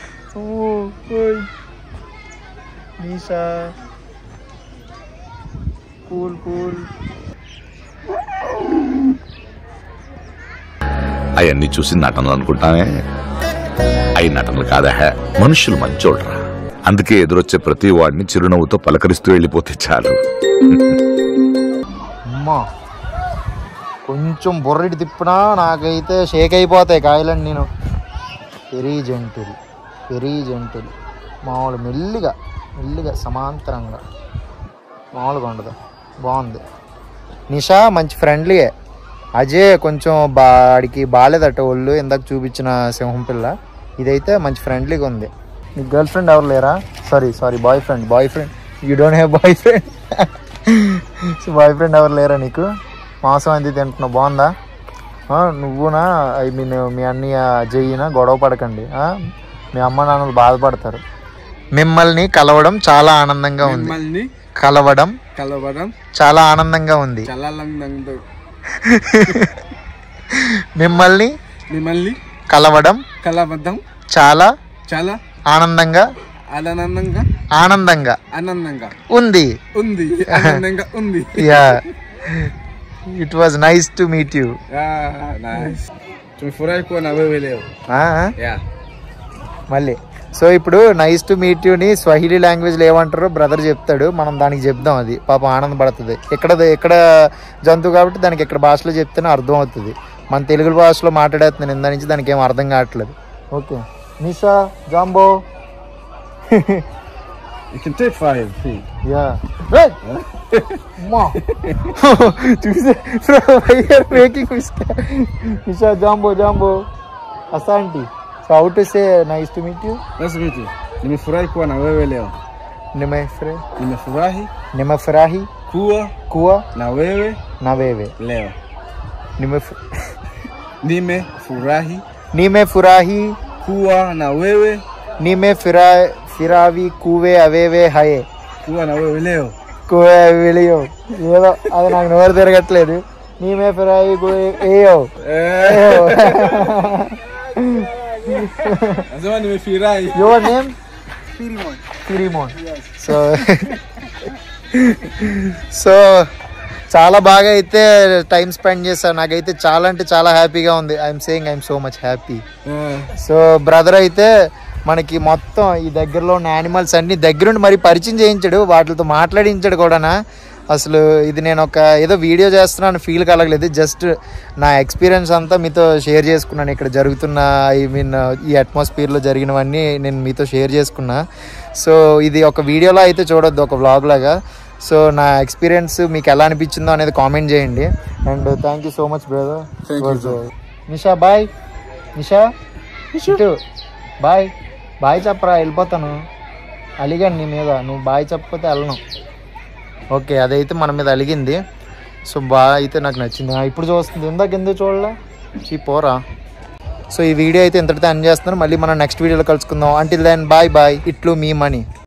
నీషా కూల్ కూల్ అవన్నీ చూసి నటనలు అనుకుంటానే అవి నటనలు కాదా మనుషులు మంచోళ్ళరా అందుకే ఎదురొచ్చే ప్రతి వాడిని చిరునవ్వుతో పలకరిస్తూ వెళ్ళిపోతే చాలు అమ్మా కొంచెం బుర్రెటి తిప్పినా నాకైతే షేక్ అయిపోతాయి కాయలండి నేను వెరీ జెంటిల్ వెరీ జెంటిల్ మామూలు మెల్లిగా మెల్లిగా సమాంతరంగా మామూలుగా ఉండదు బాగుంది నిషా మంచి ఫ్రెండ్లీయే అజయ్ కొంచెం బాడికి బాగాలేదట ఒళ్ళు ఇందాక చూపించిన సింహం పిల్ల ఇదైతే మంచి ఫ్రెండ్లీగా ఉంది నీ గర్ల్ ఫ్రెండ్ ఎవరు లేరా sorry sorry boyfriend boyfriend you don't have boyfriend boyfriend ఎవరు లేరా నీకు మాంసం అది తింటున్నావు బాగుందా ఆ, నువ్వునా ఐ మీన్ మీ అన్నయ్య అజయ్యనా గొడవ పడకండి ఆ? మీ అమ్మ నాన్నలు బాధపడతారు మిమ్మల్ని కలవడం చాలా ఆనందంగా ఉంది మిమ్మల్ని కలవడం కలవడం చాలా ఆనందంగా ఉంది చాలా లంగ్ మిమ్మల్ని మిమ్మల్ని కలవడం కలవడం చాలా చాలా ఆనందంగా ఆనందంగా ఆనందంగా ఆనందంగా ఉంది ఉంది ఆనందంగా ఉంది yeah it was nice to meet you Ah, nice. Tumefurahi kuwa na wewe leo. Yeah. మళ్ళీ సో ఇప్పుడు నైస్ టు మీట్ యూని స్వహిలీ లాంగ్వేజ్లో ఏమంటారో బ్రదర్ చెప్తాడు మనం దానికి చెప్దాం అది పాపం ఆనందపడుతుంది ఇక్కడ ఇక్కడ జంతువు కాబట్టి దానికి ఇక్కడ భాషలో చెప్తేనే అర్థం అవుతుంది మన తెలుగు భాషలో మాట్లాడేస్తున్నాను ఇందా నుంచి దానికి ఏం అర్థం కావట్లేదు ఓకే నిషా జాంబో You can take five. See. Yeah చూసే మేకింగ్ నిషా జాంబో జాంబో అసాంటి so how to say nice to meet you Nice to meet you. Nimefurahi kuwa na wewe leo. నిమఫ్రే Nimefurahi నిమఫ్రాహి Kuwa కువా na wewe నవేవే leo. నిమే Nimefurahi నీమే ఫురాహి kuwa na wewe నీమే ఫిరా ఫిరావి కువే అవేవే హయే kuwa na wewe leo. కువే విలియో ఏదో అది నాకు నోరు తిరగట్లేదు నీమే ఫిరాయి కువే ఏయో ఏయో Nasema nimefurahi. యువర్ నేమ్ ఫిరిమోన్ సో సో చాలా బాగా అయితే టైం స్పెండ్ చేశాను నాకైతే చాలా అంటే చాలా హ్యాపీగా ఉంది I'm saying I'm so much happy so brother అయితే మనకి మొత్తం ఈ దగ్గరలో ఉన్న యానిమల్స్ అన్ని దగ్గరుండి మరి పరిచయం చేయించాడు వాటితో మాట్లాడించాడు కూడా అసలు ఇది నేను ఒక ఏదో వీడియో చేస్తున్నాను ఫీల్ కలగలేదు జస్ట్ నా ఎక్స్పీరియన్స్ అంతా మీతో షేర్ చేసుకున్నాను ఇక్కడ జరుగుతున్న ఐ మీన్ ఈ అట్మాస్ఫియర్లో జరిగినవన్నీ నేను మీతో షేర్ చేసుకున్నా సో ఇది ఒక వీడియోలో అయితే చూడొద్దు ఒక వ్లాగ్ లాగా సో నా ఎక్స్పీరియన్స్ మీకు ఎలా అనిపించిందో అనేది కామెంట్ చేయండి and thank you so much brother నిషా బాయ్ నిషా ఇటు బాయ్ బాయ్ చెప్పరా వెళ్ళిపోతాను అలిగాను నీ మీద నువ్వు బాయ్ చెప్పకపోతే వెళ్ళను ఓకే అదైతే మన మీద అలిగింది సో బాగా అయితే నాకు నచ్చింది ఆ, ఇప్పుడు చూస్తుంది ఇందాక ఎందుకు చూడలే చీ పోరా సో ఈ వీడియో అయితే ఇంతటితో ఎండ్ చేస్తున్నాను మళ్ళీ మనం నెక్స్ట్ వీడియోలో కలుసుకుందాం అంటిల్ దెన్ బాయ్ బాయ్ ఇట్లు మీ మనీ